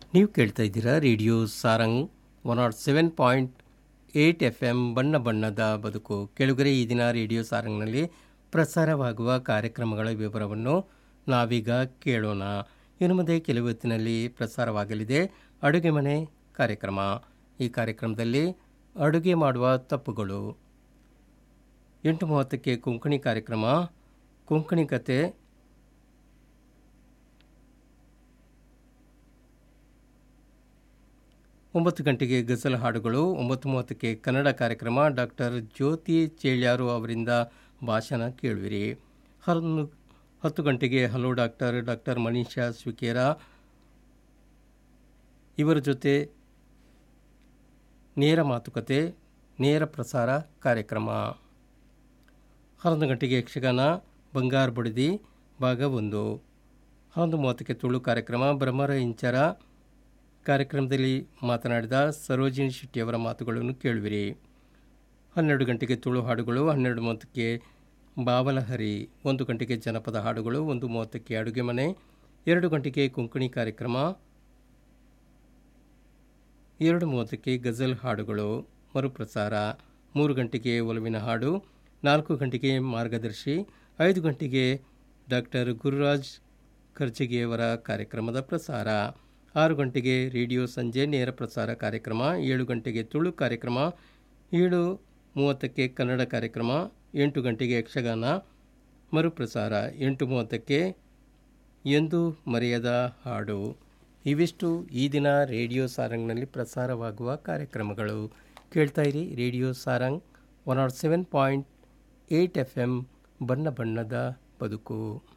ನೀವು ಕೇಳ್ತಾ ಇದ್ದೀರಾ radio Sarang one nought seven point eight F M ಬಣ್ಣ ಬಣ್ಣದ ಬದುಕು ಕೆಳಗರೆ ಈ ದಿನ ರೇಡಿಯೋ ಸಾರಂಗ್ನಲ್ಲಿ ಪ್ರಸಾರವಾಗುವ ಕಾರ್ಯಕ್ರಮಗಳ ವಿವರವನ್ನು ನಾವೀಗ ಕೇಳೋಣ ಇನ್ನು ಮುಂದೆ ಕೆಲವು ಹೊತ್ತಿನಲ್ಲಿ ಪ್ರಸಾರವಾಗಲಿದೆ ಅಡುಗೆ ಮನೆ ಕಾರ್ಯಕ್ರಮ ಈ ಕಾರ್ಯಕ್ರಮದಲ್ಲಿ ಅಡುಗೆ ಮಾಡುವ ತಪ್ಪುಗಳು ಎಂಟು ಮೂವತ್ತಕ್ಕೆ ಕೊಂಕಣಿ ಕಾರ್ಯಕ್ರಮ ಕೊಂಕಣಿ ಕತೆ ಒಂಬತ್ತು ಗಂಟೆಗೆ ಗಜಲ್ ಹಾಡುಗಳು ಒಂಬತ್ತು ಮೂವತ್ತಕ್ಕೆ ಕನ್ನಡ ಕಾರ್ಯಕ್ರಮ ಡಾಕ್ಟರ್ ಜ್ಯೋತಿ ಚೇಳ್ಯಾರು ಅವರಿಂದ ಭಾಷಣ ಕೇಳುವಿರಿ ಹನ್ನು ಹತ್ತು ಗಂಟೆಗೆ ಹಲೋ ಡಾಕ್ಟರ್ ಡಾಕ್ಟರ್ ಮನೀಷಾ ಸ್ವಿಕೇರ ಇವರ ಜೊತೆ ನೇರ ಮಾತುಕತೆ ನೇರ ಪ್ರಸಾರ ಕಾರ್ಯಕ್ರಮ ಹನ್ನೊಂದು ಗಂಟೆಗೆ ಯಕ್ಷಗಾನ ಬಂಗಾರ ಬಡಿದಿ ಭಾಗ ಒಂದು ಹನ್ನೊಂದು ಮೂವತ್ತಕ್ಕೆ ತುಳು ಕಾರ್ಯಕ್ರಮ ಬ್ರಹ್ಮರ ಇಂಚರ ಕಾರ್ಯಕ್ರಮದಲ್ಲಿ ಮಾತನಾಡಿದ ಸರೋಜಿನಿ ಶೆಟ್ಟಿಯವರ ಮಾತುಗಳನ್ನು ಕೇಳುವಿರಿ ಹನ್ನೆರಡು ಗಂಟೆಗೆ ತುಳು ಹಾಡುಗಳು ಹನ್ನೆರಡು ಮೂವತ್ತಕ್ಕೆ ಬಾವಲಹರಿ ಒಂದು ಗಂಟೆಗೆ ಜನಪದ ಹಾಡುಗಳು ಒಂದು ಮೂವತ್ತಕ್ಕೆ ಅಡುಗೆ ಮನೆ ಎರಡು ಗಂಟೆಗೆ ಕೊಂಕಣಿ ಕಾರ್ಯಕ್ರಮ ಎರಡು ಮೂವತ್ತಕ್ಕೆ ಗಜಲ್ ಹಾಡುಗಳು ಮರುಪ್ರಸಾರ ಮೂರು ಗಂಟೆಗೆ ಒಲವಿನ ಹಾಡು ನಾಲ್ಕು ಗಂಟೆಗೆ ಮಾರ್ಗದರ್ಶಿ ಐದು ಗಂಟೆಗೆ ಡಾಕ್ಟರ್ ಗುರುರಾಜ್ ಖರ್ಜಿಗೆಯವರ ಕಾರ್ಯಕ್ರಮದ ಪ್ರಸಾರ ಆರು ಗಂಟೆಗೆ ರೇಡಿಯೋ ಸಂಜೆ ನೇರ ಪ್ರಸಾರ ಕಾರ್ಯಕ್ರಮ ಏಳು ಗಂಟೆಗೆ ತುಳು ಕಾರ್ಯಕ್ರಮ ಏಳು ಮೂವತ್ತಕ್ಕೆ ಕನ್ನಡ ಕಾರ್ಯಕ್ರಮ ಎಂಟು ಗಂಟೆಗೆ ಯಕ್ಷಗಾನ ಮರುಪ್ರಸಾರ ಎಂಟು ಮೂವತ್ತಕ್ಕೆ ಎಂದು ಮರೆಯದ ಹಾಡು ಇವಿಷ್ಟು ಈ ದಿನ ರೇಡಿಯೋ ಸಾರಂಗ್ನಲ್ಲಿ ಪ್ರಸಾರವಾಗುವ ಕಾರ್ಯಕ್ರಮಗಳು ಕೇಳ್ತಾ ಇರಿ radio Sarang one nought seven point eight F M ಬಣ್ಣ ಬಣ್ಣದ ಬದುಕು